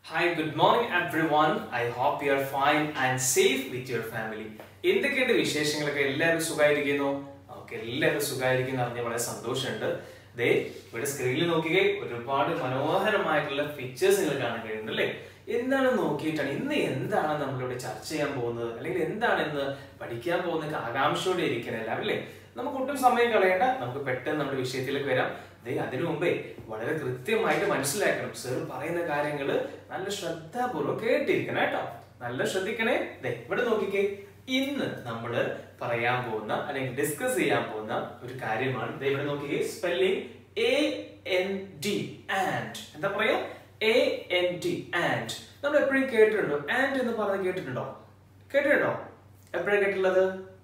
Hi, good morning everyone. I hope you are fine and safe with your family. എന്തൊക്കെയുണ്ട് വിശേഷങ്ങളൊക്കെ എല്ലാവരും സുഖമായിരിക്കുന്നു okay എല്ലാവരും സുഖമായിരിക്കുന്നു അറിഞ്ഞ വളരെ സന്തോഷമുണ്ട് ദേ ഇവിടെ സ്ക്രീനിൽ നോക്കിയേ ഒരുപാട് മനോഹരമായിട്ടുള്ള പിക്ചേഴ്സ് നിങ്ങൾ കാണാൻ കഴിയുന്നുണ്ട് അല്ലേ എന്താണ് നോക്കിയിട്ടാണ് ഇന്ന് എന്താണ് നമ്മളിവിടെ ചർച്ച ചെയ്യാൻ പോകുന്നത് അല്ലെങ്കിൽ എന്താണ് ഇന്ന് പഠിക്കാൻ പോകുന്നത് ആകാംക്ഷയോടെ ഇരിക്കണം എല്ലാവരും അല്ലേ നമുക്ക് ഒട്ടും സമയം കളയണ്ട നമുക്ക് പെട്ടെന്ന് നമ്മുടെ വിഷയത്തിലേക്ക് വരാം ദേ അതിനു മുമ്പേ വളരെ കൃത്യമായിട്ട് മനസ്സിലാക്കണം സർ പറയുന്ന കാര്യങ്ങൾ നല്ല ശ്രദ്ധാപൂർവ്വം കേട്ടിരിക്കണം കേട്ടോ നല്ല ശ്രദ്ധിക്കണേ ദേ ഇവിടെ നോക്കിക്കേ ഇന്ന് നമ്മൾ പറയാൻ പോകുന്ന അല്ലെങ്കിൽ ഡിസ്കസ് ചെയ്യാൻ പോകുന്ന ഒരു കാര്യമാണ് ദേ ഇവിടെ നോക്കിക്കേ spelling A N D and എന്താ പറയാ എ എൻ ഡി ആൻഡ് നമ്മൾ എപ്പോഴും കേട്ടിട്ടുണ്ടോ ആൻഡ് എന്ന് പറഞ്ഞ് കേട്ടിട്ടുണ്ടോ കേട്ടിട്ടുണ്ടോ എപ്പോഴാണ് കേട്ടിട്ടുള്ളത്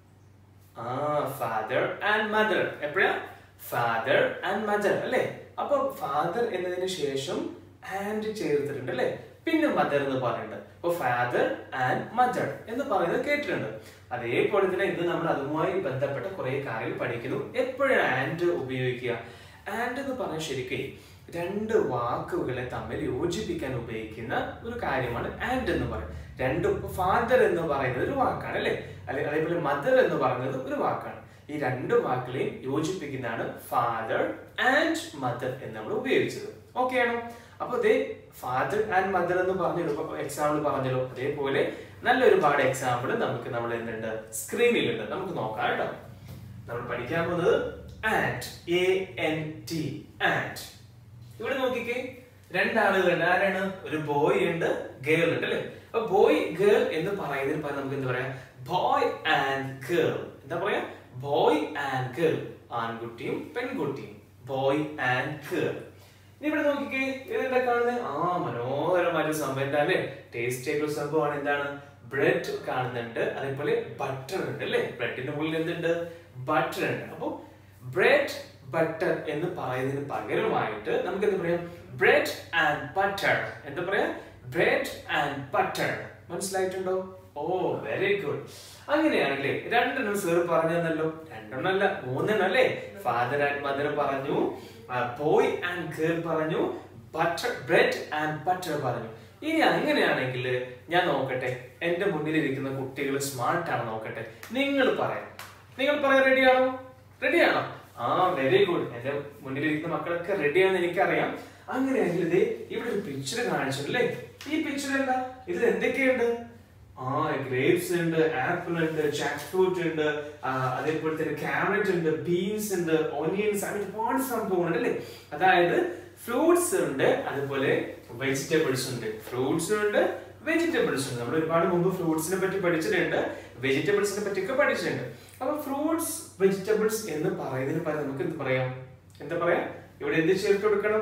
ആ ഫാദർ ആൻഡ് മദർ എപ്പോഴാ ഫാദർ ആൻഡ് മദർ അല്ലേ അപ്പൊ ഫാദർ എന്നതിന് ശേഷം ആൻഡ് ചേർത്തിട്ടുണ്ട് അല്ലേ പിന്നെ മദർ എന്ന് പറയുന്നുണ്ട് അപ്പൊ ഫാദർ ആൻഡ് മദർ എന്ന് പറയുന്നത് കേട്ടിട്ടുണ്ട് അതേപോലെ തന്നെ ഇന്ന് നമ്മൾ അതുമായി ബന്ധപ്പെട്ട കുറെ കാര്യങ്ങൾ പഠിക്കുന്നു എപ്പോഴാണ് ആൻഡ് ഉപയോഗിക്കുക ആൻഡ് എന്ന് പറഞ്ഞാൽ ശരിക്കും രണ്ട് വാക്കുകളെ തമ്മിൽ യോജിപ്പിക്കാൻ ഉപയോഗിക്കുന്ന ഒരു കാര്യമാണ് ആൻഡ് എന്ന് പറയുന്നത് രണ്ടും ഫാദർ എന്ന് പറയുന്നത് ഒരു വാക്കാണ് അല്ലേ അല്ലെ അതേപോലെ മദർ എന്ന് പറയുന്നത് ഒരു വാക്കാണ് ഈ രണ്ട് വാക്കുകളെയും യോജിപ്പിക്കുന്നതാണ് ഫാദർ ആൻഡ് മദർ എന്ന് നമ്മൾ ഉപയോഗിച്ചത് ഓക്കെ ആണോ അപ്പൊ അതേ ഫാദർ ആൻഡ് മദർ എന്ന് പറഞ്ഞു എക്സാമ്പിൾ പറഞ്ഞല്ലോ അതേപോലെ നല്ല ഒരുപാട് എക്സാമ്പിൾ നമുക്ക് നമ്മൾ എന്തുണ്ട് സ്ക്രീനിലുണ്ട് നമുക്ക് നോക്കാം കേട്ടോ നമ്മൾ പഠിക്കാൻ പോകുന്നത് and A N T and ഇവിടെ നോക്കിക്കേ രണ്ടാളുകളുണ്ട് ആരാണ് ഒരു ബോയ് ഉണ്ട് ഗേൾ ഉണ്ട് അല്ലെ അപ്പൊ ബോയ് ഗേൾ എന്ന് പറയുന്നതിന് പകരം നമുക്ക് എന്താ പറയാ ബോയ് ആൻഡ് ഗേൾ എന്താ പറയാ ബോയ് ആൻഡ് ഗേൾ ആൺകുട്ടിയും പെൺകുട്ടിയും ബോയ് ആൻഡ് ഗേൾ ഇനി ഇവിടെ നോക്കിക്കേ ഇതെന്താ കാണുന്നത് ആ മനോഹരമായൊരു സംഭവം എന്താ അല്ലേ ടേസ്റ്റ് ആയിട്ടുള്ള സംഭവമാണ് എന്താണ് ബ്രെഡ് കാണുന്നുണ്ട് അതേപോലെ ബട്ടർ ഉണ്ട് അല്ലേ ബ്രെഡിന്റെ മുകളിൽ എന്തുണ്ട് ബട്ടർ ഉണ്ട് അപ്പൊ ബ്രെഡ് ബട്ടർ എന്ന് പറയുന്നതിന് പകരമായിട്ട് നമുക്ക് എന്താ പറയാം ബ്രെഡ് ആൻഡ് ബട്ടർ എന്താ പറയാ ബ്രെഡ് ആൻഡ് ബട്ടർ മനസ്സിലായിട്ടുണ്ടോ ഓ വെരി ഗുഡ് അങ്ങനെയാണല്ലേ രണ്ടെണ്ണം സേർ പറഞ്ഞു തന്നല്ലോ രണ്ടെണ്ണം അല്ല മൂന്നെണ്ണം അല്ലേ ഫാദർ ആൻഡ് മദർ പറഞ്ഞു ബോയ് ആൻഡ് ഗേൾ പറഞ്ഞു ബട്ടർ ബ്രെഡ് ആൻഡ് ബട്ടർ പറഞ്ഞു ഇനി അങ്ങനെയാണെങ്കിൽ ഞാൻ നോക്കട്ടെ എന്റെ മുന്നിൽ ഇരിക്കുന്ന കുട്ടികൾ സ്മാർട്ട് ആണ് നോക്കട്ടെ നിങ്ങൾ പറയാം നിങ്ങൾ പറയാൻ റെഡിയാണോ റെഡിയാണോ ആ വെരി ഗുഡ് എന്റെ മുന്നിലിരിക്കുന്ന മക്കളൊക്കെ റെഡിയാണെന്ന് എനിക്കറിയാം അങ്ങനെയാണെങ്കിൽ ഇത് ഇവിടെ ഒരു പിക്ചർ കാണിച്ചിട്ടല്ലേ ഈ പിക്ചർ എന്താ ഇതിൽ എന്തൊക്കെയുണ്ട് ആ ഗ്രേപ്സ് ഉണ്ട് ആപ്പിൾ ഉണ്ട് ജാക്ക് ഫ്രൂട്ട് ഉണ്ട് ആ, അതേപോലെ തന്നെ ക്യാരറ്റ് ഉണ്ട് ബീൻസ് ഉണ്ട് ഓനിയൻസ് അങ്ങനെ ഒരുപാട് സംഭവങ്ങളുണ്ട് അല്ലേ അതായത് ഫ്രൂട്ട്സ് ഉണ്ട് അതുപോലെ വെജിറ്റബിൾസ് ഉണ്ട് ഫ്രൂട്ട്സ് ഉണ്ട് വെജിറ്റബിൾസ് ഉണ്ട് നമ്മൾ ഒരുപാട് മുമ്പ് ഫ്രൂട്ട്സിനെ പറ്റി പഠിച്ചിട്ടുണ്ട് വെജിറ്റബിൾസിനെ പറ്റിയൊക്കെ പഠിച്ചിട്ടുണ്ട് അപ്പൊ ഫ്രൂട്ട്സ് വെജിറ്റബിൾസ് എന്ന് പറയുന്നതിന് പകരം നമുക്ക് എന്ത് പറയാം എന്താ പറയാ ഇവിടെ എന്ത് ചേർത്ത് കൊടുക്കണം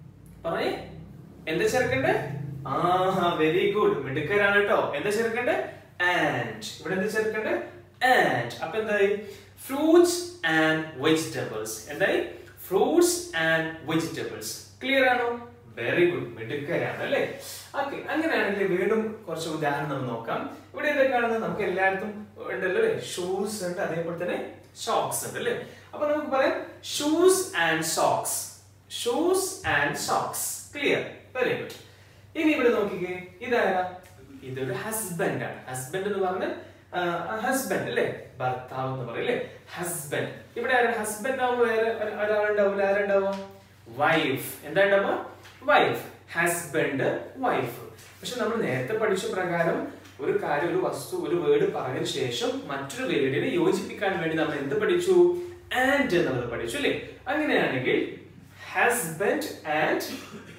പറയേ എന്താ ചേർക്കണ്ടേ ആ വെരി ഗുഡ് മിടുക്കരാണ് കേട്ടോ എന്താ ചേർക്കണ്ടേ ആൻഡ് ഇവിടെ എന്താ ചേർക്കണ്ടേ ആൻഡ് അപ്പൊ എന്തായി ഫ്രൂട്ട്സ് ആൻഡ് വെജിറ്റബിൾസ് എന്തായി ഫ്രൂട്ട്സ് ആൻഡ് വെജിറ്റബിൾസ് ക്ലിയർ ആണോ വെരി ഗുഡ് മിടുക്കരാണ് അല്ലേ ഓക്കെ അങ്ങനെയാണെങ്കിൽ വീണ്ടും കുറച്ച് ഉദാഹരണം നമുക്ക് നോക്കാം ഇവിടെ എന്താ കാണുന്നത് നമുക്ക് എല്ലായിടത്തും ഉണ്ടല്ലോ അല്ലേ ഷൂസ് ഉണ്ട് അതേപോലെ തന്നെ ഷോക്സ് ഉണ്ട് അല്ലേ അപ്പൊ നമുക്ക് പറയാം shoes and socks shoes and socks clear very good ഇനി ഇവിടെ നോക്കിക്കേ ഇതാരാ ഇതൊരു ഹസ്ബൻഡ് ആണ് ഹസ്ബൻഡ് എന്ന് പറഞ്ഞ ഹസ്ബൻഡ് അല്ലേ ഭർത്താവ് എന്ന് പറയും അല്ലേ ഹസ്ബൻഡ് ഇവിടെ ആരാ ഹസ്ബൻഡ് ആവുമ്പോ വേറെ ഒര- ഒരാളുണ്ടാവില്ല ആരുണ്ടാവുക വൈഫ് എന്താ ഉണ്ടാവുക വൈഫ് ഹസ്ബൻഡ് വൈഫ് പക്ഷെ നമ്മൾ നേരത്തെ പഠിച്ച പ്രകാരം ഒരു കാര്യം ഒരു വസ്തു ഒരു വേർഡ് പറഞ്ഞതിന് ശേഷം മറ്റൊരു വേർഡിനെ യോജിപ്പിക്കാൻ വേണ്ടി നമ്മൾ എന്ത് പഠിച്ചു ആൻഡ് എന്നുള്ളത് പഠിച്ചു അല്ലേ അങ്ങനെയാണെങ്കിൽ husband and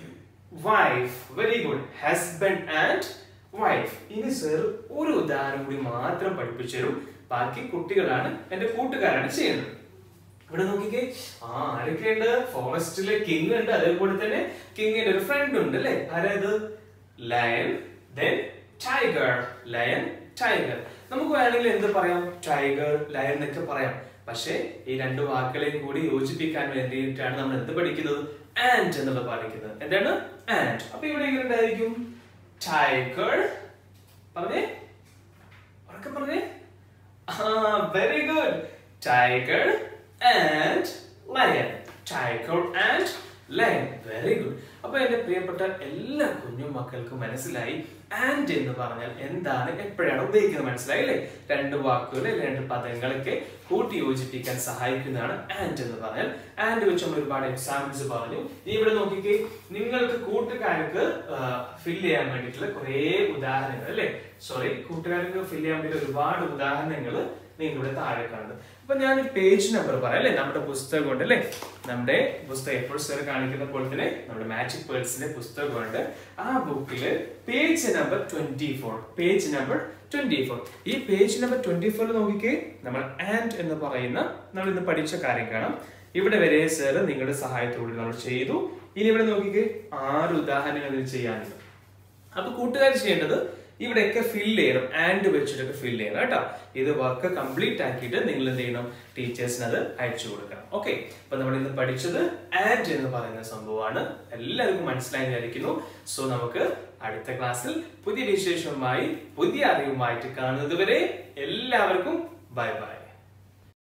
wife very good husband and wife ഇനി സർ ഒരു ഉദാഹരണം കൂടി മാത്രം പഠിപ്പിച്ചു തരും ബാക്കി കുട്ടികളാണ് എന്റെ കൂട്ടുകാരാണ് ചെയ്യുന്നത് ഇവിടെ നോക്കിക്കേ ആ ആരൊക്കെയുണ്ട് ഫോറസ്റ്റിലെ കിങ് ഉണ്ട് അതേപോലെ തന്നെ കിങ്ങിന്റെ ഒരു ഫ്രണ്ട് ഉണ്ട് അല്ലെ ആരായത് lion then tiger lion tiger നമുക്ക് വേണമെങ്കിൽ എന്ത് പറയാം ടൈഗർ ലയൺ എന്നൊക്കെ പറയാം പക്ഷേ ഈ രണ്ട് വാക്കുകളെയും കൂടി യോജിപ്പിക്കാൻ വേണ്ടിയിട്ടാണ് നമ്മൾ എന്ത് പഠിക്കുന്നത് ആൻഡ് എന്നുള്ളത് പഠിക്കുന്നത് എന്താണ് ആൻഡ് അപ്പൊ ഇവിടെ എങ്ങനെ ഉണ്ടായിരിക്കും ടൈഗർ പറഞ്ഞേ ഉറക്കെ പറഞ്ഞേ very good tiger and lion tiger and lion very good അപ്പൊ എന്റെ പ്രിയപ്പെട്ട എല്ലാ കുഞ്ഞു മക്കൾക്കും മനസ്സിലായി ആൻഡ് എന്ന് പറഞ്ഞാൽ എന്താണ് എപ്പോഴാണ് ഉപയോഗിക്കുന്നത് മനസ്സിലായി അല്ലേ രണ്ട് വാക്കുകൾ അല്ലെങ്കിൽ രണ്ട് പദങ്ങളൊക്കെ കൂട്ടി യോജിപ്പിക്കാൻ സഹായിക്കുന്നതാണ് ആൻഡ് എന്ന് പറഞ്ഞാൽ ആൻഡ് വെച്ച് നമ്മൾ ഒരുപാട് എക്സാമ്പിൾസ് പറഞ്ഞു നീ ഇവിടെ നോക്കിക്കേ നിങ്ങൾക്ക് കൂട്ടുകാർക്ക് ഫിൽ ചെയ്യാൻ വേണ്ടിയിട്ടുള്ള കുറേ ഉദാഹരണങ്ങൾ അല്ലേ സോറി കൂട്ടുകാർക്ക് ഫിൽ ചെയ്യാൻ വേണ്ടി ഒരുപാട് ഉദാഹരണങ്ങൾ നിങ്ങൾ ഇവിടെ താഴെ കാണുന്നത് അപ്പൊ ഞാൻ പേജ് നമ്പർ പറയാം അല്ലേ നമ്മുടെ പുസ്തകം ഉണ്ട് അല്ലേ നമ്മുടെ പുസ്തകം എപ്പോഴും സാർ കാണിക്കുന്ന പോലെ തന്നെ നമ്മുടെ മാജിക് പേഴ്സിന്റെ പുസ്തകമുണ്ട് ആ ബുക്കില് page number twenty four page number twenty four ഈ പേജ് നമ്പർ ട്വന്റി ഫോർ നോക്കിക്കേ നമ്മൾ ആൻഡ് എന്ന് പറയുന്ന നമ്മൾ ഇന്ന് പഠിച്ച കാര്യം കാണാം ഇവിടെ വരെ സാർ നിങ്ങളുടെ സഹായത്തോടെ നമ്മൾ ചെയ്തു ഇനി ഇവിടെ നോക്കിക്കേ ആറ് ഉദാഹരണങ്ങൾ ഇതിൽ ചെയ്യാനുണ്ട് അപ്പൊ കൂട്ടുകാർ ചെയ്യേണ്ടത് ഇവിടെയൊക്കെ ഫിൽ ചെയ്യണം ആൻഡ് വെച്ചിട്ടൊക്കെ ഫിൽ ചെയ്യണം കേട്ടോ ഇത് വർക്ക് കംപ്ലീറ്റ് ആക്കിയിട്ട് നിങ്ങൾ എന്ത് ചെയ്യണം ടീച്ചേഴ്സിന് അത് അയച്ചു കൊടുക്കണം ഓക്കെ അപ്പൊ നമ്മൾ ഇന്ന് പഠിച്ചത് ആൻഡ് എന്ന് പറയുന്ന സംഭവമാണ് എല്ലാവർക്കും മനസ്സിലായി വിചാരിക്കുന്നു സോ നമുക്ക് അടുത്ത ക്ലാസ്സിൽ പുതിയ വിശേഷവുമായി പുതിയ അറിവുമായിട്ട് കാണുന്നത് വരെ എല്ലാവർക്കും ബൈ ബൈ